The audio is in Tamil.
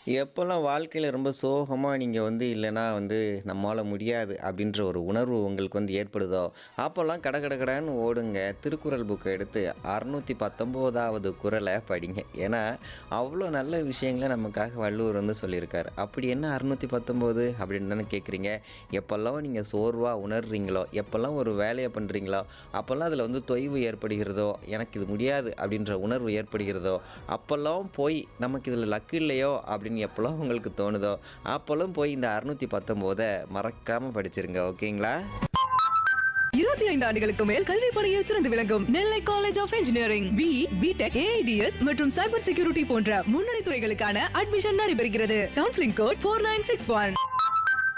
எப்போல்லாம் வாழ்க்கையில ரொம்ப சோகமா நீங்க வந்து இல்லன்னா வந்து நம்மால முடியாது அப்படின்ற ஒரு உணர்வு உங்களுக்கு வந்து ஏற்படுதோ, அப்போல்லாம் கட கட கடன்னு ஓடுங்க. திருக்குறள் புக்க எடுத்து 619வது குறள படிங்க. ஏன்னா, அவ்வளோ நல்ல விஷயங்கள நமக்காக வள்ளுவர் வந்து சொல்லியிருக்காரு. அப்படி என்ன 619 அப்படின்னு தானே கேட்குறீங்க? எப்போல்லாம் நீங்க சோர்வா உணர்றீங்களோ, எப்போல்லாம் ஒரு வேலைய பண்றீங்களோ, அப்போல்லாம் அதில வந்து தொய்வு ஏற்படுகிறதோ, எனக்கு இது முடியாது அப்படின்ற உணர்வு ஏற்படுகிறதோ, அப்போல்லாம் போய் நமக்கு இதில லக் இல்லையோ அப்படின்னு எப்போல்லாம் உங்களுக்கு தோணுதோ, அப்போல்லாம் போய் இந்த 619 மறக்காம படிச்சிருங்க. ஓகேங்களா? 25 ஆண்டுகளுக்கு மேல் கல்வி பணியில் சிறந்து விளங்கும் Nellai college of engineering B BTech AIDS மற்றும் சைபர் செக்யூரிட்டி போன்ற முன்னணி துறைகளுக்கான அட்மிஷன் நடைபெறுகிறது counselling code four nine six one